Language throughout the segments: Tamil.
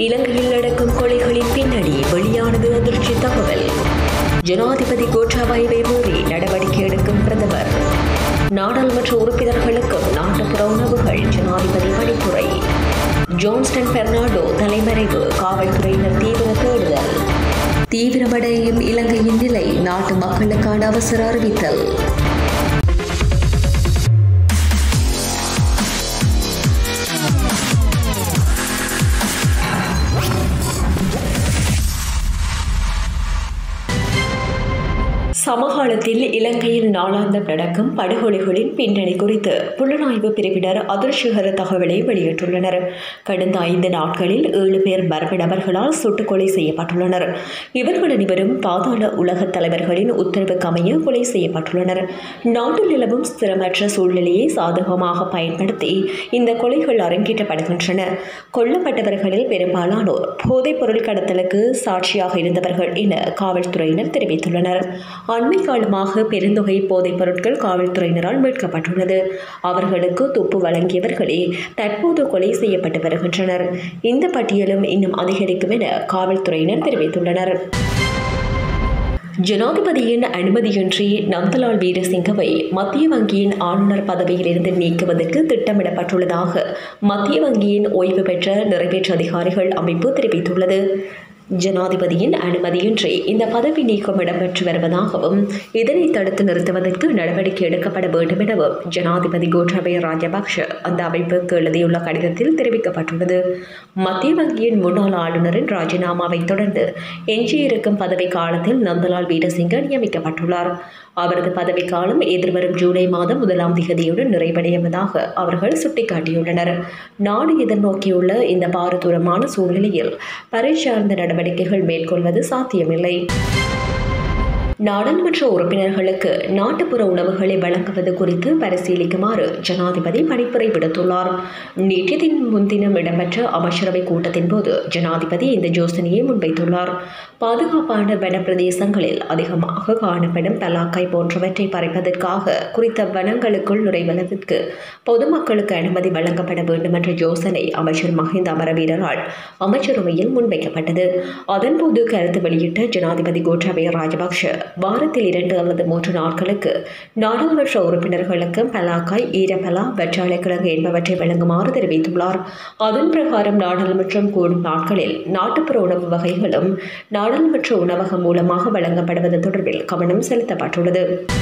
இலங்கையில் நடக்கும் கொலைகளின் பின்னணி வெளியானது அதிர்ச்சி தகவல் ஜனாதிபதி கோட்டாபாயவை மீறி நடவடிக்கை எடுக்கும் பிரதமர் நாடாளுமன்ற உறுப்பினர்களுக்கும் நாட்டுப்புற உணவுகள் ஜனாதிபதி பணிப்புரை ஜோன்ஸ்டன் பெர்னாடோ தலைமறைவு காவல்துறையினர் தீவிர தேடுதல் தீவிரமடையும் இலங்கையின் நிலை நாட்டு மக்களுக்கான அவசர அறிவித்தல் சமகாலத்தில் இலங்கையில் நாளாந்தம் நடக்கும் படுகொலைகளின் பின்னணி குறித்து புலனாய்வு பிரிவினர் அதிர்ச்சிகர தகவலை வெளியிட்டுள்ளனர் கடந்த ஐந்து நாட்களில் ஏழு பேர் மர்ம நபர்களால் சுட்டுக் கொலை செய்யப்பட்டுள்ளனர் இவர்கள் அனைவரும் பாதாள உலக தலைவர்களின் உத்தரவுக்கு அமைய கொலை செய்யப்பட்டுள்ளனர் நாட்டில் நிலவும் ஸ்திரமற்ற சூழ்நிலையை சாதகமாக பயன்படுத்தி இந்த கொலைகள் அரங்கேற்றப்படுகின்றன கொல்லப்பட்டவர்களில் பெரும்பாலானோர் போதைப் பொருள் கடத்தலுக்கு சாட்சியாக இருந்தவர்கள் என காவல்துறையினர் தெரிவித்துள்ளனர் அண்மை காலமாக பெருந்தொகை போதைப் பொருட்கள் காவல்துறையினரால் மீட்கப்பட்டுள்ளது அவர்களுக்கு துப்பு வழங்கியவர்களே தற்போது கொலை செய்யப்பட்டு வருகின்றனர் இந்த பட்டியலும் இன்னும் அதிகரிக்கும் என காவல்துறையினர் தெரிவித்துள்ளனர் ஜனாதிபதியின் அனுமதியின்றி நந்தலால் வீரசிங்கவை மத்திய வங்கியின் ஆளுநர் பதவியிலிருந்து நீக்குவதற்கு திட்டமிடப்பட்டுள்ளதாக மத்திய வங்கியின் ஓய்வு பெற்ற நிறைவேற்று அதிகாரிகள் அமைப்பு தெரிவித்துள்ளது ஜனாதிபதியின் அனுமதியின்றி இந்த பதவி நீக்கம் இடம்பெற்று வருவதாகவும் இதனை தடுத்து நிறுத்துவதற்கு நடவடிக்கை எடுக்கப்பட வேண்டும் எனவும் ஜனாதிபதி கோட்டாபய ராஜபக்ஷ அந்த அமைப்புக்கு எழுதியுள்ள கடிதத்தில் தெரிவிக்கப்பட்டுள்ளது மத்திய வங்கியின் முன்னாள் ஆளுநரின் ராஜினாமாவை தொடர்ந்து எஞ்சியிருக்கும் பதவி காலத்தில் நந்தலால் வீரசிங்க நியமிக்கப்பட்டுள்ளார் அவரது பதவிக்காலம் எதிர்வரும் ஜூலை மாதம் முதலாம் திகதியுடன் நிறைவடைவதாக அவர்கள் சுட்டிக்காட்டியுள்ளனர் நாடு எதிர்நோக்கியுள்ள இந்த பாரதூரமான சூழ்நிலையில் பறை சார்ந்த நடவடிக்கைகள் மேற்கொள்வது சாத்தியமில்லை நாடாளுமன்ற உறுப்பினர்களுக்கு நாட்டுப்புற உணவுகளை வழங்குவது குறித்து பரிசீலிக்குமாறு ஜனாதிபதி பணிப்புரை விடுத்துள்ளார் நேற்று தின் முன்தினம் இடம்பெற்ற அமைச்சரவை கூட்டத்தின் போது ஜனாதிபதி இந்த யோசனையை முன்வைத்துள்ளார் பாதுகாப்பான வன பிரதேசங்களில் அதிகமாக காணப்படும் பலாக்காய் போன்றவற்றை பறிப்பதற்காக குறித்த வனங்களுக்குள் நுழைவதற்கு பொதுமக்களுக்கு அனுமதி வழங்கப்பட வேண்டும் என்ற யோசனை அமைச்சர் மஹிந்த அமரவீரரால் அமைச்சரவையில் முன்வைக்கப்பட்டது அதன்போது கருத்து வெளியிட்ட ஜனாதிபதி கோட்டாபய ராஜபக்ஷ வாரத்தில் இரண்டு அல்லது மூன்று நாட்களுக்கு நாடாளுமன்ற உறுப்பினர்களுக்கு பலாக்காய் ஈரப்பலா வெற்றாலைக்கிழங்கு என்பவற்றை வழங்குமாறு தெரிவித்துள்ளார் அதன் பிரகாரம் நாடாளுமன்றம் கூடும் நாட்களில் நாட்டுப்புற உணவு வகைகளும் நாடாளுமன்ற உணவகம் மூலமாக வழங்கப்படுவது தொடர்பில் கவனம் செலுத்தப்பட்டுள்ளது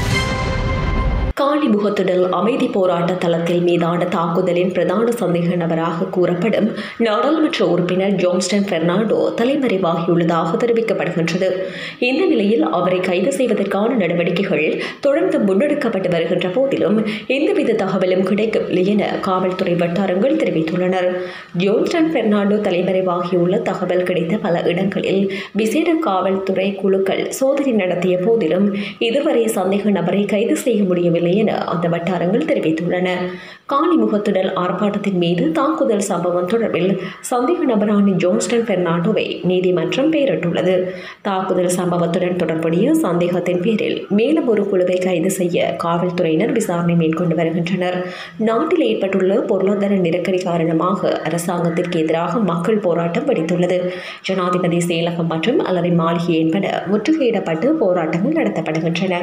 காலிமுகத்திடல் அமைதி போராட்ட தளத்தில் மீதான தாக்குதலின் பிரதான சந்தேக நபராக கூறப்படும் நாடாளுமன்ற உறுப்பினர் ஜோன்ஸ்டன் பெர்னாண்டோ தலைமறைவாகியுள்ளதாக தெரிவிக்கப்படுகின்றது இந்த நிலையில் அவரை கைது செய்வதற்கான நடவடிக்கைகள் தொடர்ந்து முன்னெடுக்கப்பட்டு வருகின்ற போதிலும் எந்தவித தகவலும் கிடைக்கவில்லை என காவல்துறை வட்டாரங்கள் தெரிவித்துள்ளனர் ஜோன்ஸ்டன் பெர்னாண்டோ தலைமறைவாகியுள்ள தகவல் கிடைத்த பல இடங்களில் விசேட காவல்துறை குழுக்கள் சோதனை நடத்திய போதிலும் இதுவரை சந்தேக நபரை கைது செய்ய முடியவில்லை இல்லை என அந்த வட்டாரங்கள் தெரிவித்துள்ளன காலிமுகத்துடல் ஆர்ப்பாட்டத்தின் மீது தாக்குதல் சம்பவம் தொடர்பில் சந்தேக நபரான ஜோன்ஸ்டன் பெர்னாண்டோவை நீதிமன்றம் பெயரிட்டுள்ளது தாக்குதல் சம்பவத்துடன் தொடர்புடைய சந்தேகத்தின் பேரில் மேலும் ஒரு குழுவை கைது செய்ய காவல்துறையினர் விசாரணை மேற்கொண்டு வருகின்றனர் நாட்டில் ஏற்பட்டுள்ள பொருளாதார நெருக்கடி காரணமாக அரசாங்கத்திற்கு எதிராக மக்கள் போராட்டம் வெடித்துள்ளது ஜனாதிபதி செயலகம் மற்றும் அல்லவை மாளிகை என்பன முற்றுகையிடப்பட்டு போராட்டங்கள் நடத்தப்படுகின்றன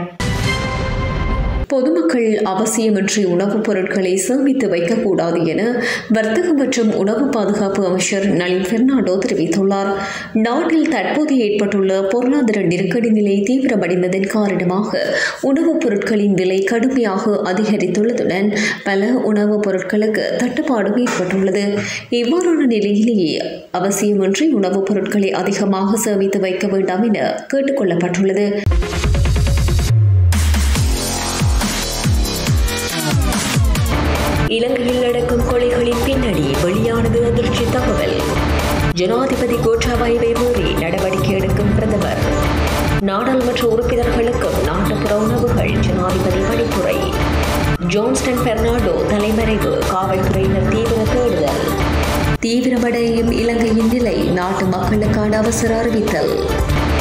பொதுமக்கள் அவசியமின்றி உணவுப் பொருட்களை சேமித்து வைக்கக்கூடாது என வர்த்தக மற்றும் உணவு பாதுகாப்பு அமைச்சர் நளின் பெர்னாண்டோ தெரிவித்துள்ளார் நாட்டில் தற்போது ஏற்பட்டுள்ள பொருளாதார நெருக்கடி நிலை தீவிரமடைந்ததன் காரணமாக உணவுப் பொருட்களின் விலை கடுமையாக அதிகரித்துள்ளதுடன் பல உணவுப் பொருட்களுக்கு தட்டுப்பாடும் ஏற்பட்டுள்ளது இவ்வாறான நிலையிலேயே அவசியமின்றி உணவுப் பொருட்களை அதிகமாக சேமித்து வைக்க வேண்டாம் என கேட்டுக் கொள்ளப்பட்டுள்ளது இலங்கையில் நடக்கும் கொலைகளின் பின்னணி வெளியானது அதிர்ச்சி தகவல் ஜனாதிபதி கோட்டாபாயவை மீறி நடவடிக்கை எடுக்கும் பிரதமர் நாடாளுமன்ற உறுப்பினர்களுக்கும் நாட்டுப்புற உணவுகள் ஜனாதிபதி பணிப்புரை ஜோன்ஸ்டன் பெர்னாடோ தலைமறைவு காவல்துறையினர் தீவிர தேடுதல் தீவிரமடையும் இலங்கையின் நிலை நாட்டு மக்களுக்கான அவசர அறிவித்தல்